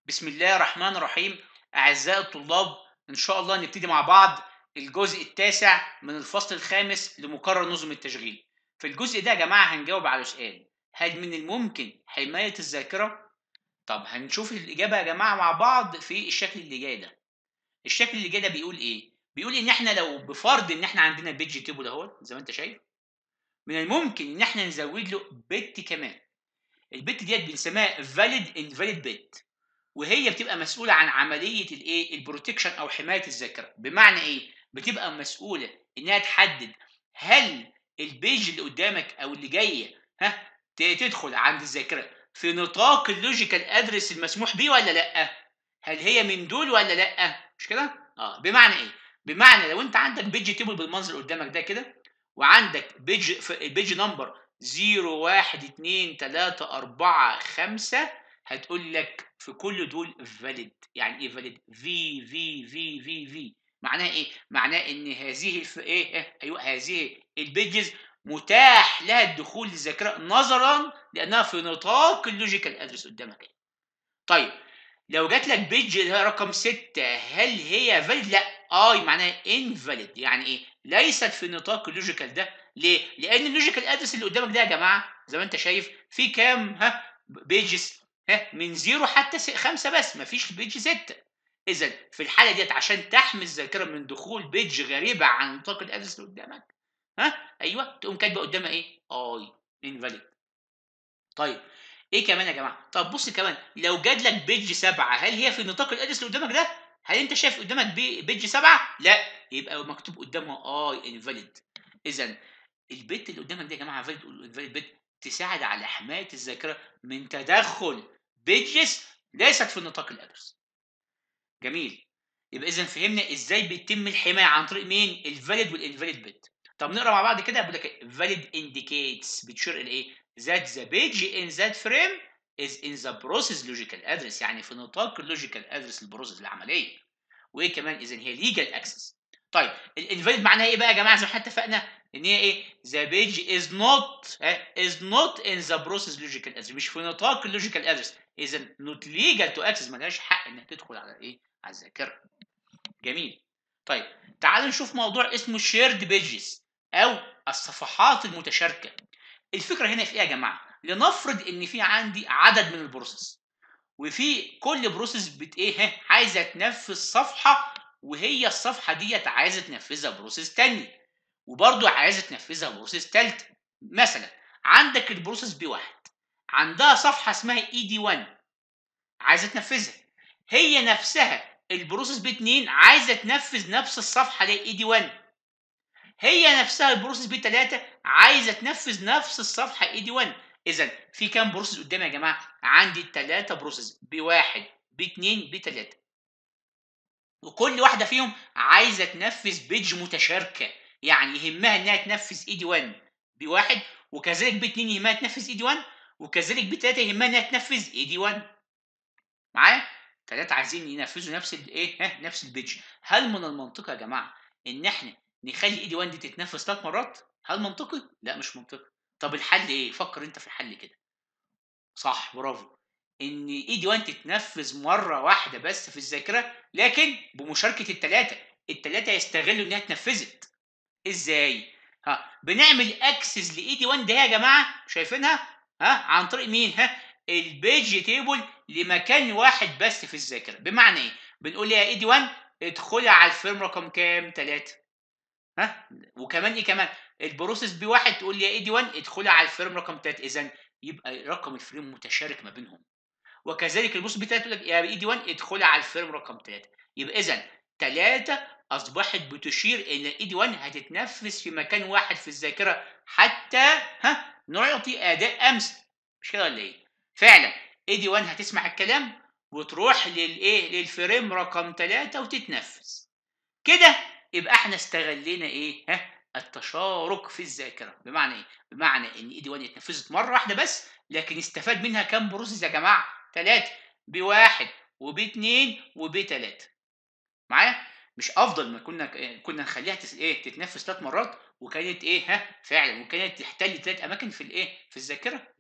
بسم الله الرحمن الرحيم أعزائي الطلاب إن شاء الله نبتدي مع بعض الجزء التاسع من الفصل الخامس لمقرر نظم التشغيل في الجزء ده يا جماعة هنجاوب على سؤال هل من الممكن حماية الذاكرة؟ طب هنشوف الإجابة يا جماعة مع بعض في الشكل اللي جاي ده الشكل اللي جاي ده بيقول إيه؟ بيقول إن إحنا لو بفرض إن إحنا عندنا بيج تيبل أهو زي ما أنت شايف من الممكن إن إحنا نزود له بت كمان البت ديت بنسميها valid invalid bit وهي بتبقى مسؤوله عن عمليه الايه البروتكشن او حمايه الذاكره بمعنى ايه بتبقى مسؤوله انها تحدد هل البيج اللي قدامك او اللي جايه ها ت- تدخل عند الذاكره في نطاق اللوجيكال ادرس المسموح بيه ولا لا هل هي من دول ولا لا مش كده اه بمعنى ايه بمعنى لو انت عندك بيج تيبل بالمنظر اللي قدامك ده كده وعندك بيج البيج نمبر 0 1 2 3 4 5 هتقول لك في كل دول valid يعني ايه valid في في في في في معناها ايه معناه ان هذه الف... ايه إيه؟ ايوه هذه البيجز متاح لها الدخول للذاكره نظرا لانها في نطاق اللوجيكال ادرس قدامك إيه. طيب لو جات لك بيج اللي هي رقم 6 هل هي valid لا اي معناها invalid يعني ايه ليست في نطاق اللوجيكال ده ليه لان اللوجيكال ادرس اللي قدامك ده يا جماعه زي ما انت شايف في كام ها بيجز ها من زيرو حتى س- خمسة بس مفيش بيج ستة اذا في الحاله ديت عشان تحمي الذاكره من دخول بيج غريبه عن نطاق الادرس اللي قدامك ها ايوه تقوم كاتبه قدامها ايه اي انفاليد طيب ايه كمان يا جماعه طب بص كمان لو جات لك بيج سبعة هل هي في نطاق الادرس اللي قدامك ده هل انت شايف قدامك بي- بيج سبعة لا يبقى مكتوب قدامها اي انفاليد اذا البت اللي قدامك دي يا جماعه فاليد انفاليد بت تساعد على حمايه الذاكره من تدخل بيجز ليست في نطاق الادرس جميل يبقى اذا فهمنا ازاي بيتم الحمايه عن طريق مين الفاليد والانفاليد بت طب نقرا مع بعض كده بيقول لك valid indicates بتشير الى ايه that the page in that frame is in the process logical address يعني في نطاق اللوجيكال ادرس البروسيس العمليه وايه كمان اذا هي legal access طيب الانفاليد معناها ايه بقى يا جماعه زي ما احنا اتفقنا ان هي ايه the page is not اه, is not in the process logical address مش في نطاق اللوجيكال ادرس اذا not legal to access ملهاش حق انها تدخل على ايه على الذاكره جميل طيب تعالوا نشوف موضوع اسمه shared pages او الصفحات المتشاركه الفكره هنا في ايه يا جماعه لنفرض ان في عندي عدد من البروسيس وفي كل بروسيس بت ايه ها، عايزه تنفذ صفحه وهي الصفحه ديت عايزه تنفذها بروسيس تاني وبرضه عايزه تنفذها بروسيس تالته مثلا عندك البروسيس بي واحد عندها صفحه اسمها اي دي 1 عايزه تنفذها هي نفسها البروسيس بي 2 عايزه تنفذ نفس الصفحه اللي اي دي 1 هي نفسها البروسيس بي 3 عايزه تنفذ نفس الصفحه اي دي 1 اذا في كام بروسيس قدامي يا جماعه عندي ثلاثه بروسيس بي 1 بي 2 بي 3 وكل واحده فيهم عايزه تنفذ بيج متشاركه يعني يهمها انها تنفذ اي دي 1 بي 1 وكذلك بي 2 يهمها تنفذ اي دي 1 وكذلك بي 3 يهمها انها تنفذ اي دي 1 معايا ثلاثه عايزين ينفذوا نفس الايه ها نفس البيج هل من المنطقي يا جماعه ان احنا نخلي اي دي 1 دي تتنفذ ثلاث مرات هل منطقي لا مش منطقي طب الحل ايه فكر انت في الحل كده صح برافو ان اي دي 1 تتنفذ مره واحده بس في الذاكره لكن بمشاركه الثلاثه الثلاثه يستغلوا انها اتنفذت ازاي ها بنعمل اكسس لاي دي 1 ده يا جماعه شايفينها ها عن طريق مين ها البيج تيبل لمكان واحد بس في الذاكره بمعنى ايه بنقول يا اي دي 1 ادخلي على الفيرم رقم كام 3 ها وكمان ايه كمان البروسيس بي واحد تقول لي يا اي دي 1 ادخلي على الفيرم رقم 3 اذا يبقى رقم الفريم متشارك ما بينهم وكذلك البروسيس بي 3 تقول لك يا اي دي 1 ادخلي على الفيرم رقم 3 يبقى اذا 3 اصبحت بتشير ان الاي دي 1 هتتنفذ في مكان واحد في الذاكره حتى ها نعطي اداء امثل مش كده ولا ايه فعلا اي دي 1 هتسمع الكلام وتروح للايه للفريم رقم 3 وتتنفذ كده يبقى احنا استغلينا ايه ها التشارك في الذاكره بمعنى ايه بمعنى ان اي دي 1 اتنفذت مره واحده بس لكن استفاد منها كام بروسيس يا جماعه ثلاثه بواحد وباثنين وبثلاثه معايا مش افضل ما كنا كنا نخليها تس... ايه تتنفذ ثلاث مرات وكانت ايه ها فعلا وكانت تحتل ثلاث اماكن في الايه في الذاكره لا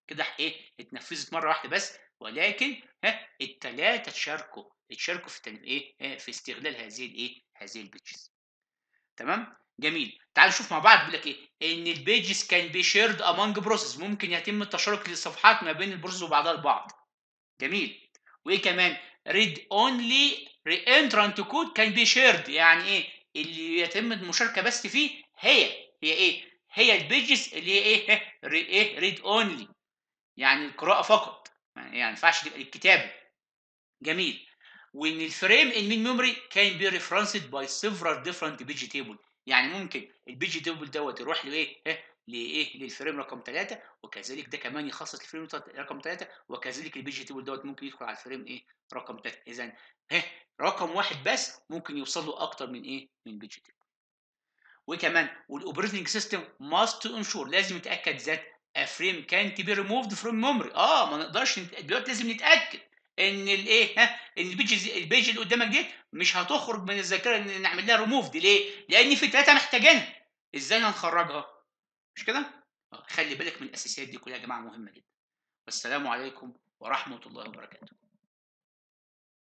كده ايه اتنفذت مره واحده بس ولكن ها الثلاثه تشاركوا اتشاركوا في تن- ايه في استغلال هذه الايه هذه البيجز تمام جميل تعالوا نشوف مع بعض بيقول لك ايه ان البيجز كان بي شيرد امونج بروسيس ممكن يتم التشارك للصفحات ما بين البروسيس وبعضها البعض جميل وايه كمان ريد اونلي ري انترانت كود كان بي شيرد يعني ايه اللي يتم المشاركه بس فيه هي هي ايه هي البيجز اللي هي ايه ري ايه ريد اونلي يعني القراءه فقط يعني ما ينفعش تبقى الكتابه جميل وان الفريم المين ميموري كان بي ريفرنسد باي سيفرال ديفرنت بيج تيبل يعني ممكن البيج تيبل دوت يروح لايه لايه للفريم رقم 3 وكذلك ده كمان يخصص الفريم رقم 3 وكذلك البيج تيبل دوت ممكن يدخل على الفريم ايه رقم 3 اذا رقم واحد بس ممكن يوصل له اكتر من ايه من بيج تيبل وكمان والاوبريتنج سيستم ماست انشور لازم يتاكد ذات فريم كانت بي ريموفد فروم ميموري اه ما نقدرش دلوقتي لازم نتاكد ان الايه ها ان البيج البيج اللي قدامك دي مش هتخرج من الذاكره ان نعمل لها ريموف دي ليه؟ لان في ثلاثه محتاجينها ازاي هنخرجها؟ مش كده؟ خلي بالك من الاساسيات دي كلها يا جماعه مهمه جدا والسلام عليكم ورحمه الله وبركاته